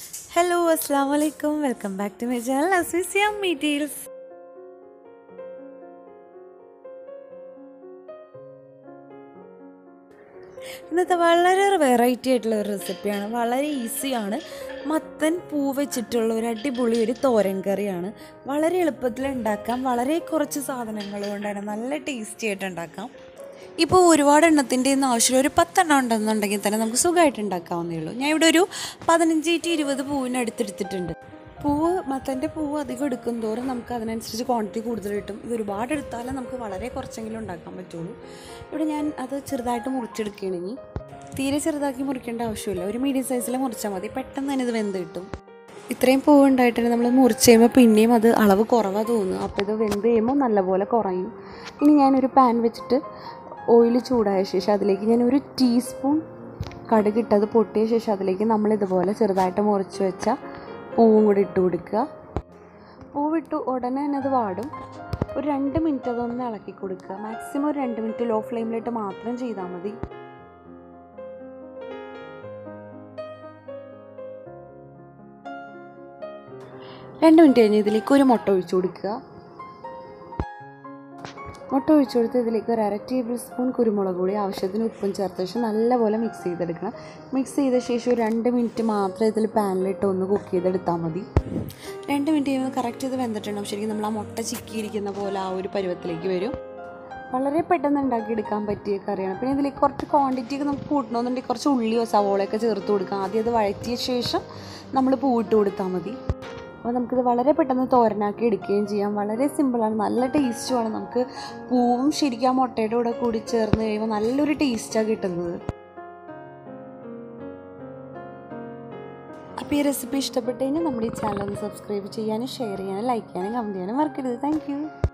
hello അസ്സാം വലൈക്കും welcome back to my channel അസ്വിസിയാം മീറ്റീൽസ് ഇന്നത്തെ വളരെ വെറൈറ്റി ആയിട്ടുള്ള ഒരു റെസിപ്പിയാണ് വളരെ ഈസിയാണ് മത്തൻ പൂ വെച്ചിട്ടുള്ള ഒരു അടിപൊളി ഒരു തോരൻ കറിയാണ് വളരെ എളുപ്പത്തിൽ ഉണ്ടാക്കാം വളരെ കുറച്ച് സാധനങ്ങൾ കൊണ്ടാണ് നല്ല ടേസ്റ്റി ആയിട്ട് ഉണ്ടാക്കാം ഇപ്പോൾ ഒരുപാട് എണ്ണത്തിൻ്റെ ഒന്നും ആവശ്യമില്ല ഒരു പത്തെണ്ണം ഉണ്ടെന്നുണ്ടെങ്കിൽ തന്നെ നമുക്ക് സുഖമായിട്ട് ഉണ്ടാക്കാവുന്നേ ഉള്ളൂ ഞാൻ ഇവിടെ ഒരു പതിനഞ്ച് ടു ഇരുപത് പൂവിന് അടുത്തെടുത്തിട്ടുണ്ട് പൂവ് മത്തൻ്റെ പൂവ് അധികം എടുക്കും തോറും നമുക്ക് അതിനനുസരിച്ച് ക്വാണ്ടിറ്റി കൂടുതൽ കിട്ടും ഇത് ഒരുപാട് എടുത്താലും നമുക്ക് വളരെ കുറച്ചെങ്കിലും ഉണ്ടാക്കാൻ പറ്റുള്ളൂ ഇവിടെ ഞാൻ അത് ചെറുതായിട്ട് മുറിച്ചെടുക്കുകയാണ് ഇനി തീരെ ചെറുതാക്കി മുറിക്കേണ്ട ആവശ്യമില്ല ഒരു മീഡിയം സൈസിൽ മുറിച്ചാൽ മതി പെട്ടെന്ന് തന്നെ ഇത് വെന്ത് കിട്ടും ഇത്രയും പൂവ് ഉണ്ടായിട്ട് നമ്മൾ മുറിച്ച് കഴിയുമ്പോൾ പിന്നെയും അത് അളവ് കുറവാണ് തോന്നുന്നു അപ്പോൾ ഇത് വെന്ത് കഴിയുമ്പോൾ നല്ലപോലെ കുറയും ഇനി ഞാനൊരു പാൻ വെച്ചിട്ട് ഓയിൽ ചൂടായ ശേഷം അതിലേക്ക് ഞാൻ ഒരു ടീസ്പൂൺ കടുകിട്ടത് പൊട്ടിയ ശേഷം അതിലേക്ക് നമ്മൾ ഇതുപോലെ ചെറുതായിട്ട് മുറിച്ച് വെച്ച പൂവും കൂടി ഇട്ട് കൊടുക്കുക പൂവിട്ട് ഉടനെ തന്നെ അത് വാടും ഒരു രണ്ട് മിനിറ്റ് അതൊന്ന് ഇളക്കി കൊടുക്കുക മാക്സിമം ഒരു രണ്ട് മിനിറ്റ് ലോ ഫ്ലെയിമിലിട്ട് മാത്രം ചെയ്താൽ മതി രണ്ട് മിനിറ്റ് കഴിഞ്ഞ് ഇതിലേക്ക് ഒരു മുട്ട ഒഴിച്ചു കൊടുക്കുക മുട്ട ഒഴിച്ചു കൊടുത്ത് ഇതിലേക്ക് ഒരു അര ടേബിൾ സ്പൂൺ കുരുമുളക് പൊടി ആവശ്യത്തിന് ഉപ്പും ചേർത്ത ശേഷം നല്ലപോലെ മിക്സ് ചെയ്തെടുക്കണം മിക്സ് ചെയ്ത ശേഷം ഒരു രണ്ട് മിനിറ്റ് മാത്രം ഇതിൽ പാനിലിട്ട് ഒന്ന് കുക്ക് ചെയ്തെടുത്താൽ മതി രണ്ട് മിനിറ്റ് കഴിയുമ്പോൾ കറക്റ്റ് ഇത് വെന്തിട്ടുണ്ടാവും ശരിക്കും നമ്മൾ ആ മുട്ട ചിക്കിയിരിക്കുന്ന പോലെ ആ ഒരു പരുവത്തിലേക്ക് വരും വളരെ പെട്ടെന്ന് ഉണ്ടാക്കിയെടുക്കാൻ പറ്റിയ കറിയാണ് പിന്നെ ഇതിലേക്ക് കുറച്ച് ക്വാണ്ടിറ്റി ഒക്കെ നമുക്ക് കൂട്ടണമെന്നുണ്ടെങ്കിൽ കുറച്ച് ഉള്ളിയോ സവോളയൊക്കെ ചേർത്ത് കൊടുക്കാം ആദ്യം അത് വഴറ്റിയ ശേഷം നമ്മൾ പൂവിട്ട് കൊടുത്താൽ മതി അപ്പോൾ നമുക്കിത് വളരെ പെട്ടെന്ന് തോരനാക്കി എടുക്കുകയും ചെയ്യാം വളരെ സിമ്പിളാണ് നല്ല ടേസ്റ്റുമാണ് നമുക്ക് പൂവും ശരിക്കും ആ മുട്ടയുടെ കൂടെ കൂടി ചേർന്ന് കഴിയുമ്പോൾ നല്ലൊരു ടേസ്റ്റാണ് കിട്ടുന്നത് അപ്പോൾ ഈ റെസിപ്പി ഇഷ്ടപ്പെട്ട് കഴിഞ്ഞാൽ നമ്മുടെ ഈ ചാനൽ ഒന്ന് സബ്സ്ക്രൈബ് ചെയ്യാനും ഷെയർ ചെയ്യാനും ലൈക്ക് ചെയ്യാനും കമൻറ്റ് ചെയ്യാനും മറക്കരുത് താങ്ക്